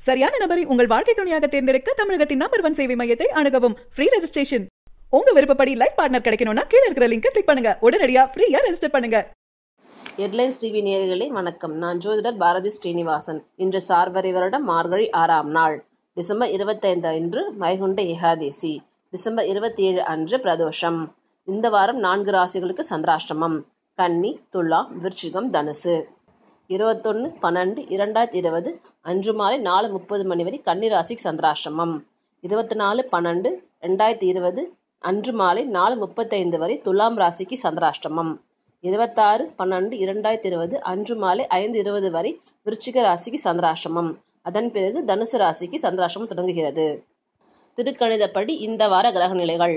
சரியான நபரை உங்கள் வாழ்க்கை துணையாக தேர்ந்தெடுக்க தமிழகத்தின் நம்பர் ஒன் சேவை மையத்தை அணுகவும் ஃப்ரீ ரெஜிஸ்ட்ரேஷன் உங்க விருப்பப்படி லைஃப் பார்ட்னர் கிடைக்கணும்னா கீழ இருக்கிற லிங்கை கிளிக் பண்ணுங்க உடனடியா ஃப்ரீயா ரெஜிஸ்டர் பண்ணுங்க ஹெட்லைன்ஸ் டிவி நேயர்களே வணக்கம் நான் ஜோதிடர் பாரதி ஸ்ரீனிவாசன் இன்று சார்வரை வருடம் மார்கழி ஆறாம் நாள் டிசம்பர் இருபத்தைந்து அன்று வைகுண்ட ஏகாதேசி டிசம்பர் இருபத்தி ஏழு அன்று பிரதோஷம் இந்த வாரம் நான்கு ராசிகளுக்கு சந்திராஷ்டமம் கன்னி துலாம் விருச்சிகம் தனுசு இருபத்தொன்று பன்னெண்டு இரண்டாயிரத்தி இருபது அன்று மாலை நாலு முப்பது மணி வரை கன்னி ராசிக்கு சந்திராஷ்டமம் இருபத்தி நாலு பன்னெண்டு ரெண்டாயிரத்தி இருபது அன்று மாலை நாலு முப்பத்தைந்து வரை துலாம் ராசிக்கு சந்திராஷ்டமம் இருபத்தாறு பன்னெண்டு இரண்டாயிரத்தி இருபது அன்று மாலை ஐந்து இருபது வரை விருச்சிக ராசிக்கு சந்திராஷ்டமம் அதன் பிறகு தனுசு ராசிக்கு சந்திராஷ்டமம் தொடங்குகிறது திருக்கணிதப்படி இந்த வார கிரக நிலைகள்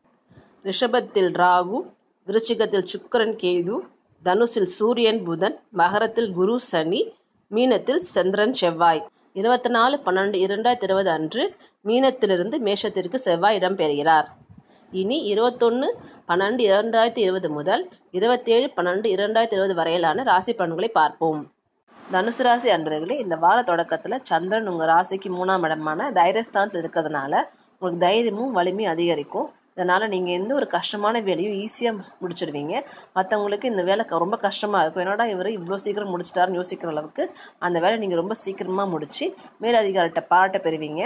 ரிஷபத்தில் ராகு விருச்சிகத்தில் சுக்கிரன் கேது தனுசில் சூரியன் புதன் மகரத்தில் குரு சனி மீனத்தில் சந்திரன் செவ்வாய் இருபத்தி நாலு பன்னெண்டு இரண்டாயிரத்தி இருபது அன்று மீனத்திலிருந்து மேஷத்திற்கு செவ்வாய் இடம்பெறுகிறார் இனி இருபத்தொன்று பன்னெண்டு இரண்டாயிரத்தி இருபது முதல் இருபத்தேழு பன்னெண்டு இரண்டாயிரத்தி இருபது வரையிலான ராசி பலன்களை பார்ப்போம் தனுசு ராசி அன்பர்களே இந்த வார தொடக்கத்தில் சந்திரன் உங்கள் ராசிக்கு மூணாம் இடமான தைரியஸ்தானத்தில் இருக்கிறதுனால உங்களுக்கு தைரியமும் வலிமையும் அதிகரிக்கும் இதனால் நீங்கள் எந்த ஒரு கஷ்டமான வேலையும் ஈஸியாக முடிச்சிடுவீங்க மற்றவங்களுக்கு இந்த வேலை க- ரொம்ப கஷ்டமாக இருக்கும் என்னடா இவர் இவ்வளோ சீக்கிரம் முடிச்சிட்டாருன்னு யோசிக்கிற அளவுக்கு அந்த வேலை நீங்கள் ரொம்ப சீக்கிரமாக முடித்து மேலதிகாரிகிட்ட பாராட்ட பெறுவீங்க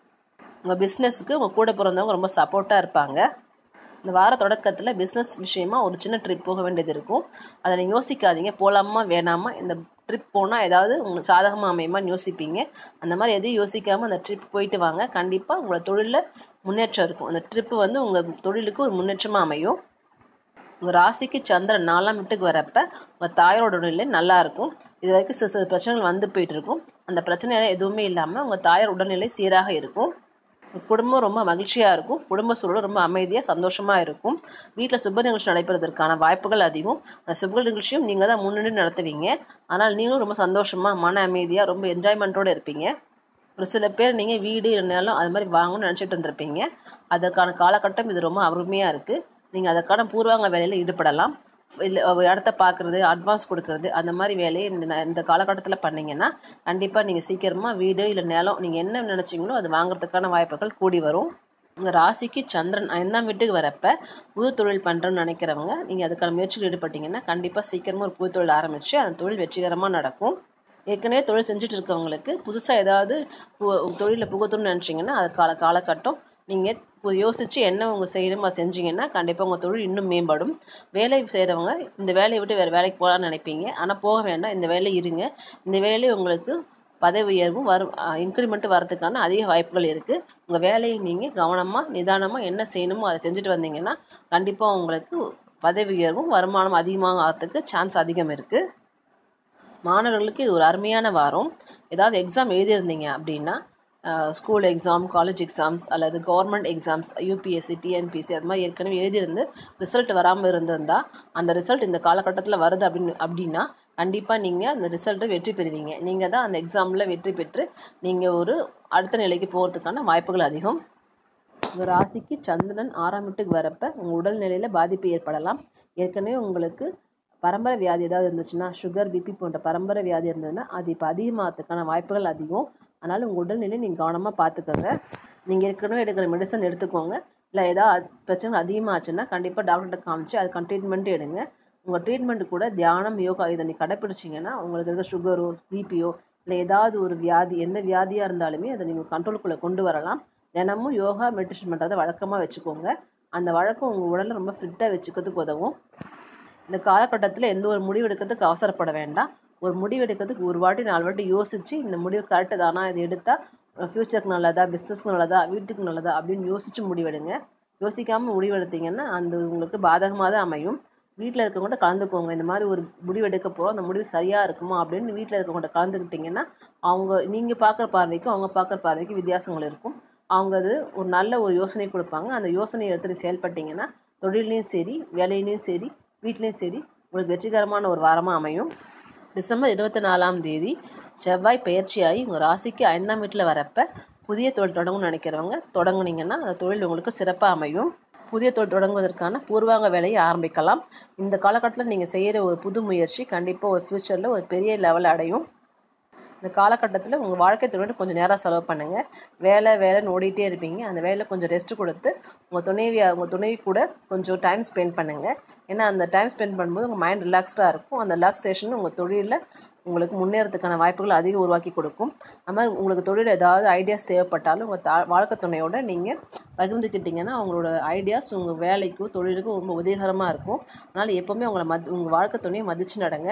உங்கள் பிஸ்னஸ்க்கு உங்கள் கூட பிறந்தவங்க ரொம்ப சப்போர்ட்டாக இருப்பாங்க இந்த வார தொடக்கத்தில் பிஸ்னஸ் விஷயமா ஒரு சின்ன ட்ரிப் போக வேண்டியது இருக்கும் அதை நீங்கள் யோசிக்காதீங்க போகலாமா வேணாமா இந்த ட்ரிப் போனால் ஏதாவது உங்களுக்கு சாதகமாக அமையுமான்னு யோசிப்பீங்க அந்த மாதிரி எதையும் யோசிக்காமல் அந்த ட்ரிப் போயிட்டு வாங்க கண்டிப்பாக உங்களோட தொழிலில் முன்னேற்றம் இருக்கும் அந்த ட்ரிப்பு வந்து உங்கள் தொழிலுக்கு ஒரு முன்னேற்றமாக அமையும் உங்கள் ராசிக்கு சந்திரன் நாலாம் வீட்டுக்கு வரப்ப உங்கள் தாயாரோட உடல்நிலை நல்லா இருக்கும் இது வரைக்கும் சில சில பிரச்சனைகள் வந்து போயிட்டு இருக்கும் அந்த பிரச்சனை எதுவுமே இல்லாமல் உங்கள் தாயார் உடல்நிலை சீராக இருக்கும் உங்க குடும்பம் ரொம்ப மகிழ்ச்சியாக இருக்கும் குடும்ப சூழல் ரொம்ப அமைதியாக சந்தோஷமாக இருக்கும் வீட்டில் சுப நிகழ்ச்சி நடைபெறதற்கான வாய்ப்புகள் அதிகம் அந்த சுப நிகழ்ச்சியும் நீங்கள் தான் முன்னின்று நடத்துவீங்க ஆனால் நீங்களும் ரொம்ப சந்தோஷமாக மன அமைதியாக ரொம்ப என்ஜாய்மெண்ட்டோடு இருப்பீங்க ஒரு சில பேர் நீங்கள் வீடு நிலம் அது மாதிரி வாங்கணும்னு நினச்சிட்டு இருந்திருப்பீங்க அதற்கான காலகட்டம் இது ரொம்ப அருமையாக இருக்குது நீங்கள் அதற்கான பூர்வாங்க வேலையில் ஈடுபடலாம் இல்லை ஒரு இடத்த பார்க்குறது அட்வான்ஸ் கொடுக்கறது அந்த மாதிரி வேலையை இந்த ந- இந்த காலகட்டத்தில் பண்ணீங்கன்னா கண்டிப்பாக நீங்கள் சீக்கிரமாக வீடு இல்லை நிலம் நீங்கள் என்ன நினச்சிங்களோ அது வாங்குறதுக்கான வாய்ப்புகள் கூடி வரும் உங்கள் ராசிக்கு சந்திரன் ஐந்தாம் வீட்டுக்கு வரப்ப புது தொழில் பண்ணுறோன்னு நினைக்கிறவங்க நீங்கள் அதுக்கான முயற்சியில் ஈடுபட்டீங்கன்னா கண்டிப்பாக சீக்கிரமாக ஒரு புது தொழில் ஆரம்பித்து அந்த தொழில் வெற்றிகரமாக நடக்கும் ஏற்கனவே தொழில் செஞ்சுட்டு இருக்கவங்களுக்கு புதுசாக ஏதாவது பு- தொழிலில் புகுத்தணும்னு நினச்சிங்கன்னா அது கால காலகட்டம் நீங்கள் யோசித்து என்ன உங்கள் செய்யணுமோ அதை செஞ்சீங்கன்னா கண்டிப்பாக உங்கள் தொழில் இன்னும் மேம்படும் வேலை செய்கிறவங்க இந்த வேலையை விட்டு வேறு வேலைக்கு போகலான்னு நினைப்பீங்க ஆனால் போக வேண்டாம் இந்த வேலை இருங்க இந்த வேலை உங்களுக்கு பதவி உயர்வும் வரும் இன்க்ரிமெண்ட் வரதுக்கான அதிக வாய்ப்புகள் இருக்குது உங்கள் வேலையை நீங்கள் கவனமாக நிதானமாக என்ன செய்யணுமோ அதை செஞ்சுட்டு வந்தீங்கன்னா கண்டிப்பாக உங்களுக்கு பதவி உயர்வும் வருமானம் அதிகமாக ஆகிறதுக்கு சான்ஸ் அதிகம் இருக்குது மாணவர்களுக்கு இது ஒரு அருமையான வாரம் ஏதாவது எக்ஸாம் எழுதியிருந்தீங்க அப்படின்னா ஸ்கூல் எக்ஸாம் காலேஜ் எக்ஸாம்ஸ் அல்லது கவர்மெண்ட் எக்ஸாம்ஸ் யூபிஎஸ்சி டிஎன்பிசி அது மாதிரி ஏற்கனவே எழுதியிருந்து ரிசல்ட் வராமல் இருந்திருந்தா அந்த ரிசல்ட் இந்த காலகட்டத்தில் வருது அப்படின்னு அப்படின்னா கண்டிப்பாக நீங்கள் அந்த ரிசல்ட்டை வெற்றி பெறுவீங்க நீங்கள் தான் அந்த எக்ஸாமில் வெற்றி பெற்று நீங்கள் ஒரு அடுத்த நிலைக்கு போகிறதுக்கான வாய்ப்புகள் அதிகம் உங்கள் ராசிக்கு சந்திரன் ஆறாம் வீட்டுக்கு வரப்ப உங்கள் உடல்நிலையில் பாதிப்பு ஏற்படலாம் ஏற்கனவே உங்களுக்கு பரம்பரை வியாதி ஏதாவது இருந்துச்சுன்னா சுகர் பிபி போன்ற பரம்பரை வியாதி இருந்ததுன்னா அது இப்போ அதிகமாகிறதுக்கான வாய்ப்புகள் அதிகம் அதனால் உங்கள் உடல்நிலை நீங்கள் கவனமாக பார்த்துக்கோங்க நீங்கள் ஏற்கனவே எடுக்கிற மெடிசன் எடுத்துக்கோங்க இல்லை ஏதாவது பிரச்சனை அதிகமாச்சுன்னா கண்டிப்பாக டாக்டர்கிட்ட காமிச்சு அதுக்கான ட்ரீட்மெண்ட்டு எடுங்க உங்கள் ட்ரீட்மெண்ட் கூட தியானம் யோகா இதை நீ கடைப்பிடிச்சிங்கன்னா உங்களுக்கு இருக்க சுகரோ பிபியோ இல்லை ஏதாவது ஒரு வியாதி எந்த வியாதியாக இருந்தாலுமே அதை நீங்கள் கண்ட்ரோலுக்குள்ளே கொண்டு வரலாம் தினமும் யோகா மெடிடேஷன் பண்ணுறதை வழக்கமாக வச்சுக்கோங்க அந்த வழக்கம் உங்கள் உடலை ரொம்ப ஃபிட்டாக வச்சுக்கிறதுக்கு உதவும் இந்த காலகட்டத்தில் எந்த ஒரு முடிவு எடுக்கிறதுக்கு அவசரப்பட வேண்டாம் ஒரு முடிவு எடுக்கிறதுக்கு ஒரு வாட்டி நாலு வாட்டி யோசித்து இந்த முடிவு கரெக்டு தானா இது எடுத்தால் ஃப்யூச்சருக்கு நல்லதா பிஸ்னஸ்க்கு நல்லதா வீட்டுக்கு நல்லதா அப்படின்னு யோசித்து முடிவெடுங்க யோசிக்காமல் முடிவெடுத்தீங்கன்னா அந்த உங்களுக்கு பாதகமாக தான் அமையும் வீட்டில் இருக்கவங்கள்ட்ட கலந்துக்கோங்க இந்த மாதிரி ஒரு முடிவு எடுக்க போகிறோம் அந்த முடிவு சரியாக இருக்குமா அப்படின்னு வீட்டில் இருக்கவங்கள்ட்ட கலந்துக்கிட்டிங்கன்னா அவங்க நீங்கள் பார்க்குற பார்வைக்கும் அவங்க பார்க்குற பார்வைக்கும் வித்தியாசங்கள் இருக்கும் அவங்க அது ஒரு நல்ல ஒரு யோசனை கொடுப்பாங்க அந்த யோசனையை எடுத்துகிட்டு செயல்பட்டீங்கன்னா தொழிலையும் சரி வேலையிலையும் சரி வீட்லேயும் சரி உங்களுக்கு வெற்றிகரமான ஒரு வாரமாக அமையும் டிசம்பர் இருபத்தி நாலாம் தேதி செவ்வாய் பயிற்சியாகி உங்கள் ராசிக்கு ஐந்தாம் வீட்டில் வரப்ப புதிய தொழில் தொடங்கணும்னு நினைக்கிறவங்க தொடங்குனீங்கன்னா அந்த தொழில் உங்களுக்கு சிறப்பாக அமையும் புதிய தொழில் தொடங்குவதற்கான பூர்வாங்க வேலையை ஆரம்பிக்கலாம் இந்த காலகட்டத்தில் நீங்கள் செய்கிற ஒரு புது முயற்சி கண்டிப்பாக ஒரு ஃப்யூச்சரில் ஒரு பெரிய லெவல் அடையும் இந்த காலகட்டத்தில் உங்கள் வாழ்க்கை துணையோட கொஞ்சம் நேரம் செலவு பண்ணுங்கள் வேலை வேலைன்னு ஓடிட்டே இருப்பீங்க அந்த வேலையில் கொஞ்சம் ரெஸ்ட் கொடுத்து உங்கள் துணைவியை உங்கள் துணைவி கூட கொஞ்சம் டைம் ஸ்பெண்ட் பண்ணுங்கள் ஏன்னா அந்த டைம் ஸ்பெண்ட் பண்ணும்போது உங்கள் மைண்ட் ரிலாக்ஸ்டாக இருக்கும் அந்த ரிலாக்ஸேஷன் உங்கள் தொழிலில் உங்களுக்கு முன்னேறதுக்கான வாய்ப்புகள் அதிகம் உருவாக்கி கொடுக்கும் அது மாதிரி உங்களுக்கு தொழில் ஏதாவது ஐடியாஸ் தேவைப்பட்டாலும் உங்கள் தா வாழ்க்கை துணையோட நீங்கள் பகிர்ந்துக்கிட்டிங்கன்னா அவங்களோட ஐடியாஸ் உங்கள் வேலைக்கும் தொழிலுக்கும் ரொம்ப உதவிகரமாக இருக்கும் அதனால் எப்போவுமே உங்களை மத் உங்கள் வாழ்க்கை துணையை மதித்து நடங்க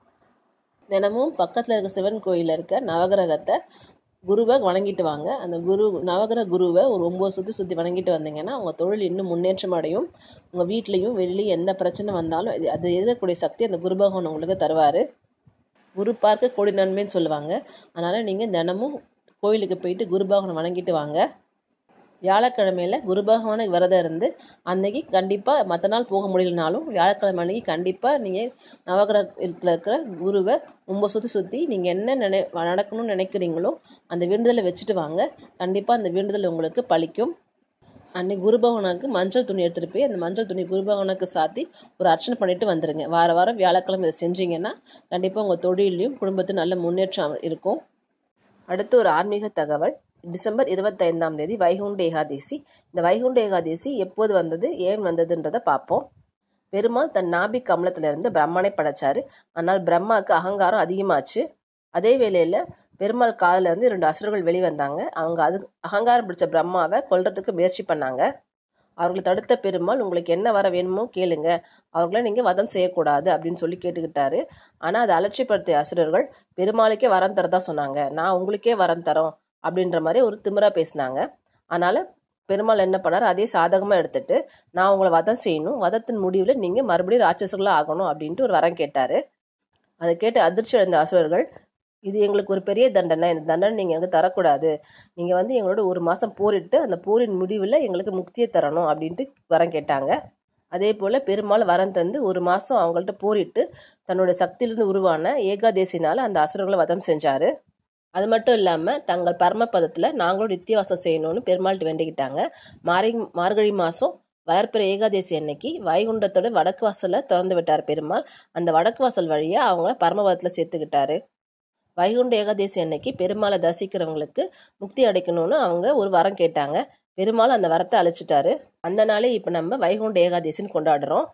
தினமும் பக்கத்தில் இருக்க சிவன் கோயிலில் இருக்க நவகிரகத்தை குருவை வணங்கிட்டு வாங்க அந்த குரு நவகிரக குருவை ஒரு ஒம்பது சுற்றி சுற்றி வணங்கிட்டு வந்தீங்கன்னா உங்கள் தொழில் இன்னும் முன்னேற்றம் அடையும் உங்கள் வீட்லேயும் வெளிலேயும் எந்த பிரச்சனை வந்தாலும் அது அது எதிர்க்கக்கூடிய சக்தி அந்த குரு பகவான் உங்களுக்கு தருவார் குரு பார்க்க கோடி நன்மைன்னு சொல்லுவாங்க அதனால் நீங்கள் தினமும் கோயிலுக்கு போயிட்டு குரு பகவானை வணங்கிட்டு வாங்க வியாழக்கிழமையில் குரு பகவானை விரதம் இருந்து அன்னைக்கு கண்டிப்பாக மற்ற நாள் போக முடியலனாலும் வியாழக்கிழமை அன்னைக்கு கண்டிப்பாக நீங்கள் நவகிரகத்தில் இருக்கிற குருவை ரொம்ப சுற்றி சுற்றி நீங்கள் என்ன நினை நடக்கணும்னு நினைக்கிறீங்களோ அந்த வேண்டுதலை வச்சுட்டு வாங்க கண்டிப்பாக அந்த வேண்டுதல் உங்களுக்கு பலிக்கும் அன்னைக்கு குருபவனுக்கு மஞ்சள் துணி எடுத்துகிட்டு போய் அந்த மஞ்சள் துணி குருபவனுக்கு சாத்தி ஒரு அர்ச்சனை பண்ணிட்டு வந்துடுங்க வார வாரம் வியாழக்கிழமை இதை செஞ்சீங்கன்னா கண்டிப்பாக உங்கள் தொழிலையும் குடும்பத்தில் நல்ல முன்னேற்றம் இருக்கும் அடுத்து ஒரு ஆன்மீக தகவல் டிசம்பர் இருபத்தைந்தாம் தேதி வைகுண்ட ஏகாதேசி இந்த வைகுண்ட ஏகாதேசி எப்போது வந்தது ஏன் வந்ததுன்றதை பார்ப்போம் பெருமாள் தன் நாபி கமலத்திலிருந்து பிரம்மனை படைச்சாரு ஆனால் பிரம்மாவுக்கு அகங்காரம் அதிகமாச்சு அதே வேளையில் பெருமாள் காதில் இருந்து ரெண்டு அசுரர்கள் வெளிவந்தாங்க அவங்க அது அகங்காரம் பிடிச்ச பிரம்மாவை கொல்றதுக்கு முயற்சி பண்ணாங்க அவர்களை தடுத்த பெருமாள் உங்களுக்கு என்ன வர வேணுமோ கேளுங்க அவங்கள நீங்கள் வதம் செய்யக்கூடாது அப்படின்னு சொல்லி கேட்டுக்கிட்டாரு ஆனால் அதை அலட்சியப்படுத்திய அசுரர்கள் பெருமாளுக்கே வரம் தரதா சொன்னாங்க நான் உங்களுக்கே வரம் தரோம் அப்படின்ற மாதிரி ஒரு திமிரா பேசினாங்க அதனால் பெருமாள் என்ன பண்ணார் அதே சாதகமாக எடுத்துட்டு நான் உங்களை வதம் செய்யணும் வதத்தின் முடிவில் நீங்கள் மறுபடியும் ராட்சசர்களாக ஆகணும் அப்படின்ட்டு ஒரு வரம் கேட்டார் அதை கேட்டு அதிர்ச்சி அடைந்த அசுரர்கள் இது எங்களுக்கு ஒரு பெரிய தண்டனை இந்த தண்டனை நீங்கள் எங்களுக்கு தரக்கூடாது நீங்கள் வந்து எங்களோட ஒரு மாதம் போரிட்டு அந்த போரின் முடிவில் எங்களுக்கு முக்தியை தரணும் அப்படின்ட்டு வரம் கேட்டாங்க அதே போல் பெருமாள் வரம் தந்து ஒரு மாதம் அவங்கள்ட்ட போரிட்டு தன்னோட சக்தியிலிருந்து உருவான ஏகாதேசினால் அந்த அசுரர்களை வதம் செஞ்சார் அது மட்டும் இல்லாமல் தங்கள் பரமபதத்தில் நாங்களும் நித்தியவாசம் செய்யணும்னு பெருமாள்கிட்ட வேண்டிக்கிட்டாங்க மாரி மார்கழி மாதம் வளர்ப்பிற ஏகாதேசி அன்னைக்கு வைகுண்டத்தோட வடக்கு வாசலை திறந்து விட்டார் பெருமாள் அந்த வடக்கு வாசல் வழியாக அவங்கள பரமபதத்தில் சேர்த்துக்கிட்டாரு வைகுண்ட ஏகாதேசி அன்னைக்கு பெருமாளை தரிசிக்கிறவங்களுக்கு முக்தி அடைக்கணும்னு அவங்க ஒரு வரம் கேட்டாங்க பெருமாள் அந்த வரத்தை அழைச்சிட்டாரு அந்த நாளே இப்போ நம்ம வைகுண்ட ஏகாதேசின்னு கொண்டாடுறோம்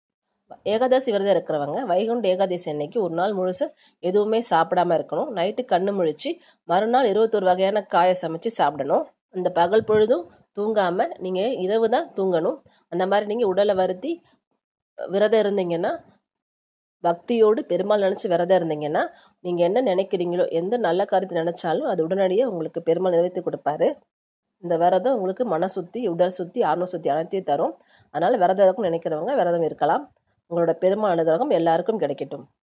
ஏகாதசி விரதம் இருக்கிறவங்க வைகுண்ட ஏகாதசி அன்னைக்கு ஒரு நாள் முழுசு எதுவுமே சாப்பிடாம இருக்கணும் நைட்டு கண்ணு முழிச்சு மறுநாள் இருபத்தொரு வகையான காயை சமைச்சு சாப்பிடணும் அந்த பகல் பொழுதும் தூங்காமல் நீங்கள் இரவு தான் தூங்கணும் அந்த மாதிரி நீங்கள் உடலை வருத்தி விரதம் இருந்தீங்கன்னா பக்தியோடு பெருமாள் நினச்சி விரதம் இருந்தீங்கன்னா நீங்கள் என்ன நினைக்கிறீங்களோ எந்த நல்ல காரியத்தை நினச்சாலும் அது உடனடியாக உங்களுக்கு பெருமாள் நிறைவேற்றி கொடுப்பாரு இந்த விரதம் உங்களுக்கு மன சுத்தி உடல் சுத்தி ஆன்ம சுத்தி அனைத்தையும் தரும் அதனால் விரதம் இருக்கும்னு நினைக்கிறவங்க விரதம் இருக்கலாம் உங்களோட பெருமாள் அனுகிரகம் எல்லாருக்கும் கிடைக்கட்டும்